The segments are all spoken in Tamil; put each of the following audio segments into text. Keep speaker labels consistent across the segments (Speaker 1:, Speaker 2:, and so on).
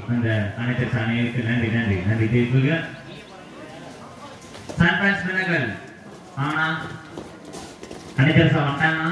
Speaker 1: அந்த அனைத்து அனைவருக்கு நன்றி நன்றி நன்றி தெரிவிக்க சன்ரைஸ் மினர்கள் ஆனா அனைத்து வந்துட்டாங்கன்னா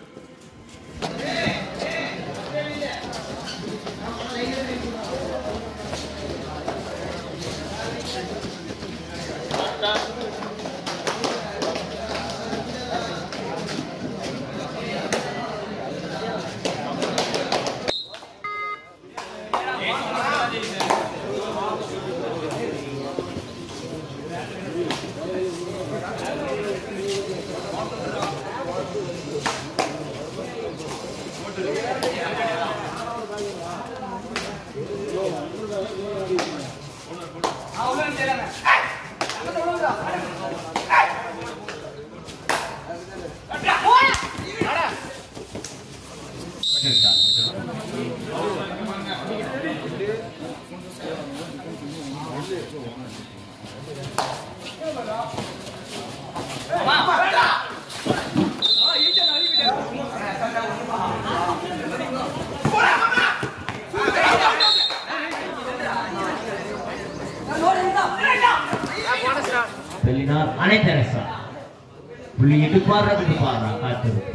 Speaker 1: வெளிநார் அனைத்தரசா புள்ளி இடுப்பாரா விடுப்பாரா காத்திருக்கு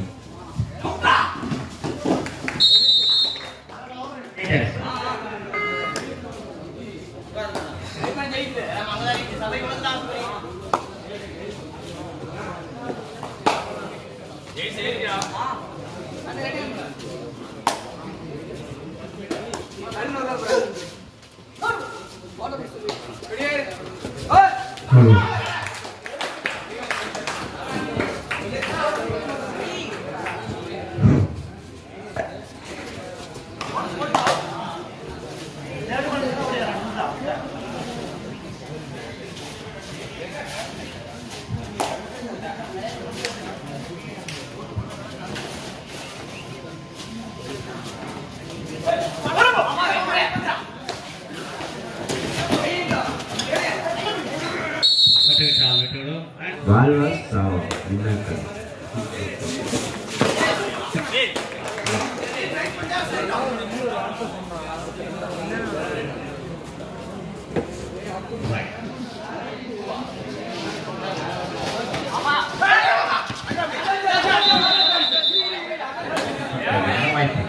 Speaker 1: அனைத்தரசா விட்டுவிட்டால் விட்டுவிடும்
Speaker 2: வாழ்வாஸ் சாவா வினாக்கள்
Speaker 1: வாய்ப்பு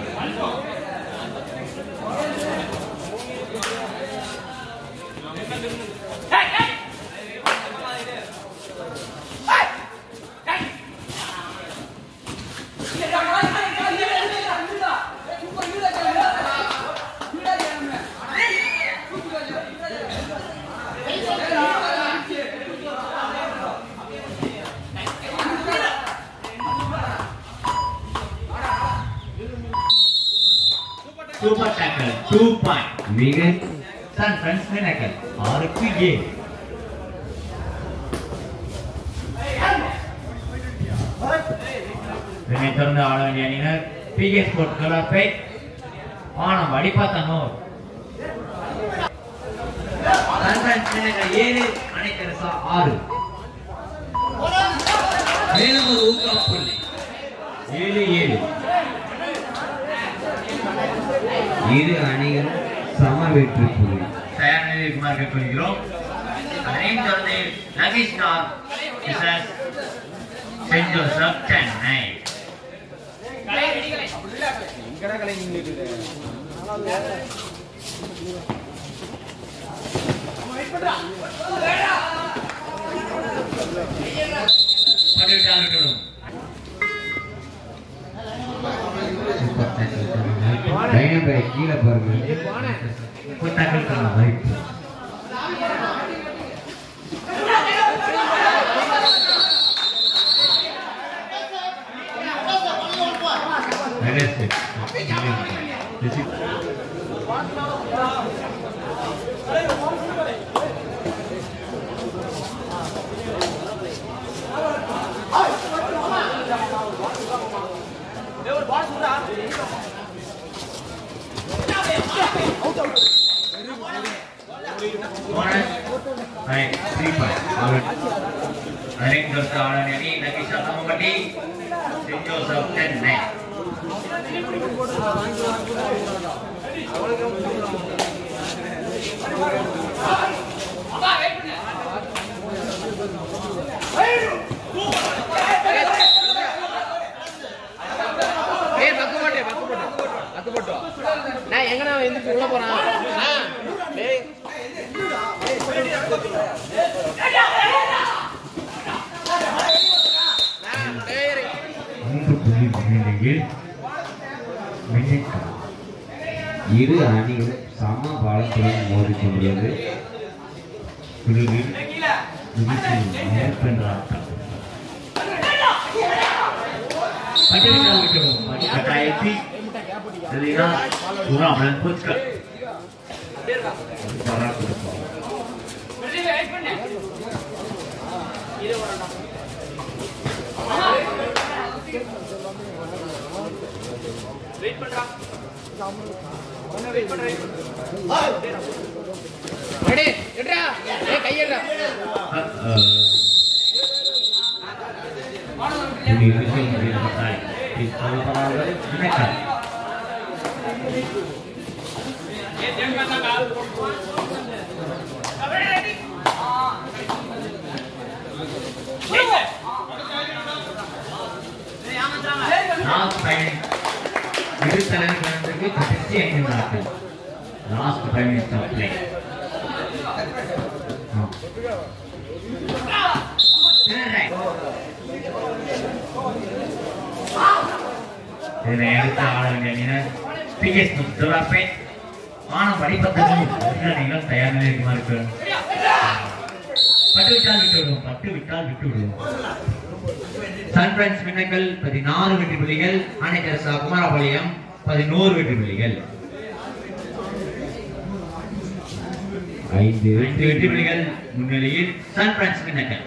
Speaker 1: சூப்பர் டேக்கல் டூ பாயிண்ட்
Speaker 2: மிக
Speaker 1: சன் ஃப்ரெண்ட்ஸ் மினக்கல் ஆறுக்கு ஏழு இதனை தொடர்ந்து ஆட வேண்டிய அணியினர் பிகே ஸ்போர்ட் கலாப்பை ஆனம் வடிபாத்தனூர் சன்ரைஸ் மினக்கல் ஏழு அணைக்கரசா ஆறு மேலும் ஒரு ஊக்கா புள்ளி ஏழு ஏழு
Speaker 2: இரு அணிகளும் சம வெற்றி புள்ளி
Speaker 1: தயார் நிலையில் இருக்குமாறு கேட்டுக்கொள்கிறோம் அதனையும் தொடர்ந்து நகேஷ் ஸ்டார் விசஸ் சென்ட் ஜோசப் சென்னை பட்டுவிட்டால் விட்டுவிடும்.
Speaker 2: சூப்பர் டேக்கிள் டைனபரை கீழே பாருங்க
Speaker 1: புத்தாக்கள் காண வாய்ப்பு Arrested. This is Right, three point. Running towards the order any Nakisha Namamati, St. Joseph, ten nine.
Speaker 3: போறான் ஆ, டேய் ஆ, டேய்
Speaker 2: மூன்று புள்ளி முன்னிலையில் மின்னிட்டார் இரு அணிகளும் சம பாலத்துடன் மோதிக்கொண்டுள்ளது இறுதியில் நிகழ்ச்சியின் மேற்பென்ற ஆட்டம்
Speaker 1: பட்டுவிட்டால் விட்டுடும் கட்டாயத்தி சரிங்களா சுறாமலன் புத்க
Speaker 2: பராக் கொடுப்பார்.
Speaker 3: ரெடி எடுடா ஏய் கையடா
Speaker 1: ini விஷயம் முடிய கட்டாய் சொல்லப்படாத நினைக்காது லாஸ்ட் ஃபைவ் இரு தலைவர்களுக்கு கடைசி ஐந்து நாட்கள் last five minutes of play இதனை எடுத்து ஆட வேண்டிய அணியினர் பிஎஸ் முத்துராப்பேட் வானம் படிப்பதற்கு நீங்கள் தயார் நிலைக்குமா இருக்கு பட்டு விட்டால் விட்டு விடுவோம் பட்டு விட்டால் விட்டு விடுவோம் சன்பிரன்ஸ் மின்னக்கல் பதினாறு வெற்றி புள்ளிகள் அணைக்கரசா குமாரபாளையம் பதினோரு வெற்றி புள்ளிகள்
Speaker 2: ஐந்து
Speaker 1: ஐந்து வெற்றி புள்ளிகள் முன்னிலையில் சன்பிரன்ஸ் மின்னக்கல்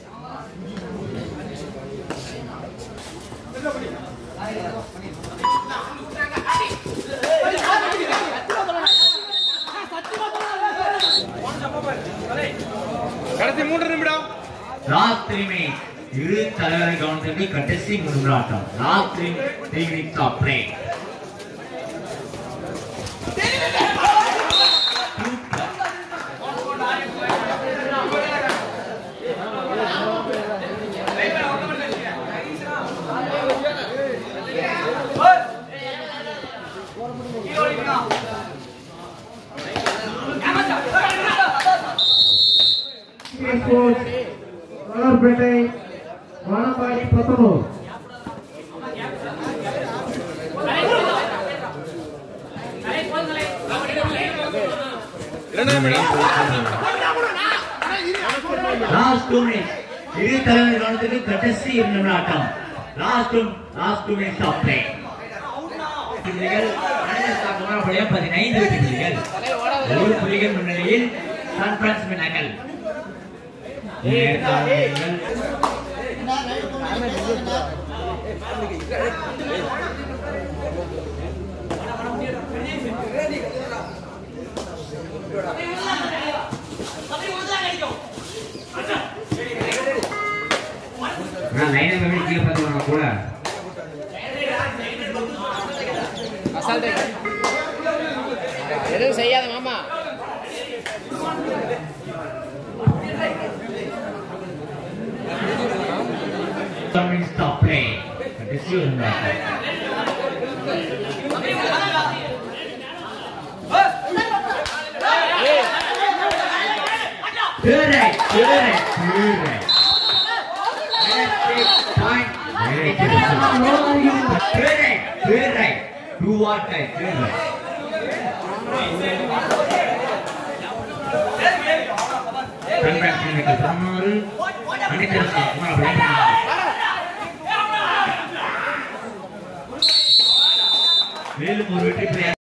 Speaker 3: கடைசி மூன்று நிமிடம்
Speaker 1: லாஸ்ட் த்ரீ மினிட்ஸ் இரு தலைவரை கவனத்திற்கு கடைசி மூன்று ஆட்டம் last three three minutes of play
Speaker 4: sports வளர்பேட்டை வானம்பாடி பத்தனூர்
Speaker 3: இரண்டாம் நிமிடம்
Speaker 1: லாஸ்ட் டூ மினிட்ஸ் இரு தலைவர் கவனத்திற்கு கடைசி இரண்டு ஆட்டம் last two last two minutes of play புள்ளிகள் அணைக்கரசா குமாரபாளையம் பதினைந்து வெற்றி புள்ளிகள் ஒரு புள்ளிகள் முன்னிலையில் சான் பிரான்ஸ் மின்னக்கல்
Speaker 2: நான் லைனை கம்மி கீழே பார்த்து கூட
Speaker 3: அசால்ட் எதுவும் செய்யாத மாமா
Speaker 1: மினிட்ஸ் ஆஃப் பிளே கடைசி இரண்டு ஆட்டம் Good right, good right, good right. Point. Very good. Good right, good right. Do what right, good right. கண்காட்சிகளுக்கு பதினோரு அனைத்தரசு குமாரபாளையம் மேலும் ஒரு வெற்றி பிள்ளையாக